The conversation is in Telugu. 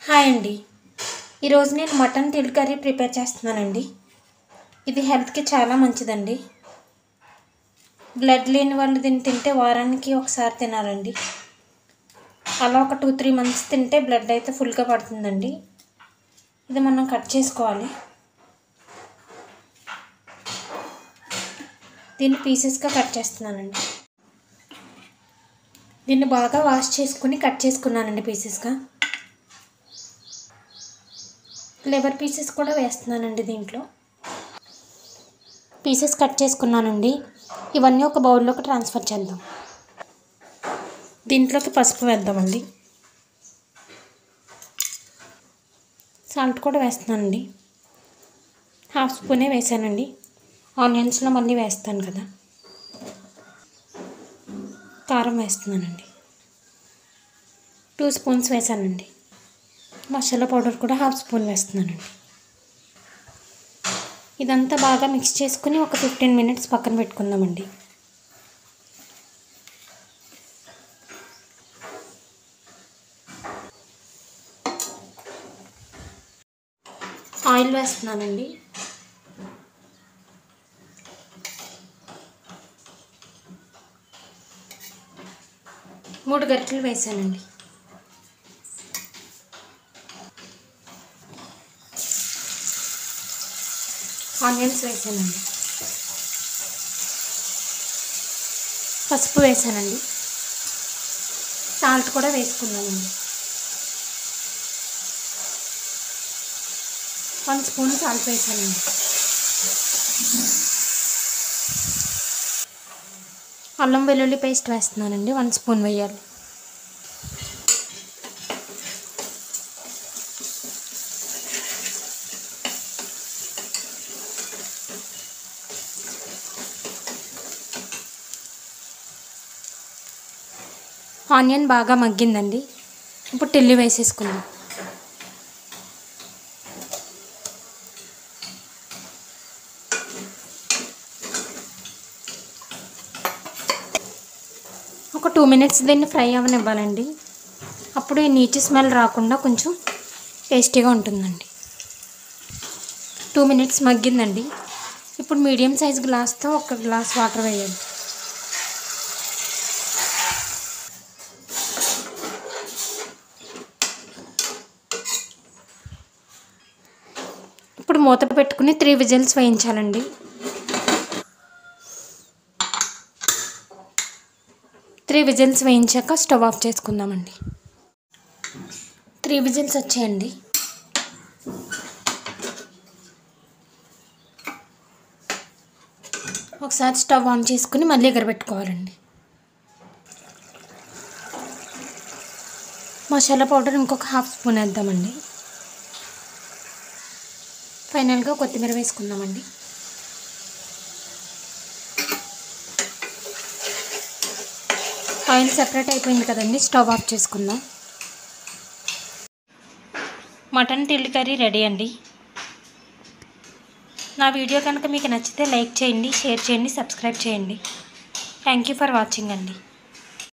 హాయ్ అండి ఈరోజు నేను మటన్ తిల్ కర్రీ ప్రిపేర్ చేస్తున్నానండి ఇది హెల్త్కి చాలా మంచిదండి బ్లడ్ లేని వాళ్ళు దీన్ని తింటే వారానికి ఒకసారి తినాలండి అలా ఒక టూ త్రీ మంత్స్ తింటే బ్లడ్ అయితే ఫుల్గా పడుతుందండి ఇది మనం కట్ చేసుకోవాలి దీన్ని పీసెస్గా కట్ చేస్తున్నానండి దీన్ని బాగా వాష్ చేసుకుని కట్ చేసుకున్నానండి పీసెస్గా లివర్ పీసెస్ కూడా వేస్తున్నానండి దీంట్లో పీసెస్ కట్ చేసుకున్నానండి ఇవన్నీ ఒక బౌల్లోకి ట్రాన్స్ఫర్ చేద్దాం దీంట్లోకి పసుపు వేద్దామండి సాల్ట్ కూడా వేస్తున్నానండి హాఫ్ స్పూనే వేసానండి ఆనియన్స్లో మళ్ళీ వేస్తాను కదా కారం వేస్తున్నానండి టూ స్పూన్స్ వేసానండి మసాలా పౌడర్ కూడా హాఫ్ స్పూన్ వేస్తున్నానండి ఇదంతా బాగా మిక్స్ చేసుకుని ఒక ఫిఫ్టీన్ మినిట్స్ పక్కన పెట్టుకుందామండి ఆయిల్ వేస్తున్నానండి మూడు గరిటెలు వేసానండి ఆనియన్స్ వేసానండి పసుపు వేసానండి సాల్ట్ కూడా వేసుకున్నానండి వన్ స్పూన్ సాల్ట్ వేసానండి అల్లం వెల్లుల్లి పేస్ట్ వేస్తున్నానండి వన్ స్పూన్ వేయాలి ఆనియన్ బాగా మగ్గిందండి ఇప్పుడు టిల్లి వేసేసుకుందాం ఒక టూ మినిట్స్ దీన్ని ఫ్రై అవ్వనివ్వాలండి అప్పుడు ఈ నీటి స్మెల్ రాకుండా కొంచెం టేస్టీగా ఉంటుందండి టూ మినిట్స్ మగ్గిందండి ఇప్పుడు మీడియం సైజ్ గ్లాస్తో ఒక గ్లాస్ వాటర్ వేయాలి ఇప్పుడు మూత పెట్టుకుని త్రీ విజిల్స్ వేయించాలండి త్రీ విజిల్స్ వేయించాక స్టవ్ ఆఫ్ చేసుకుందామండి త్రీ విజిల్స్ వచ్చాయండి ఒకసారి స్టవ్ ఆన్ చేసుకుని మళ్ళీ ఎగరబెట్టుకోవాలండి మసాలా పౌడర్ ఇంకొక హాఫ్ స్పూన్ వేద్దామండి ఫైనల్గా కొత్తిమీర వేసుకుందామండి ఆయిల్ సెపరేట్ అయిపోయింది కదండి స్టవ్ ఆఫ్ చేసుకుందాం మటన్ టిల్లి కర్రీ రెడీ అండి నా వీడియో కనుక మీకు నచ్చితే లైక్ చేయండి షేర్ చేయండి సబ్స్క్రైబ్ చేయండి థ్యాంక్ యూ ఫర్ వాచింగ్ అండి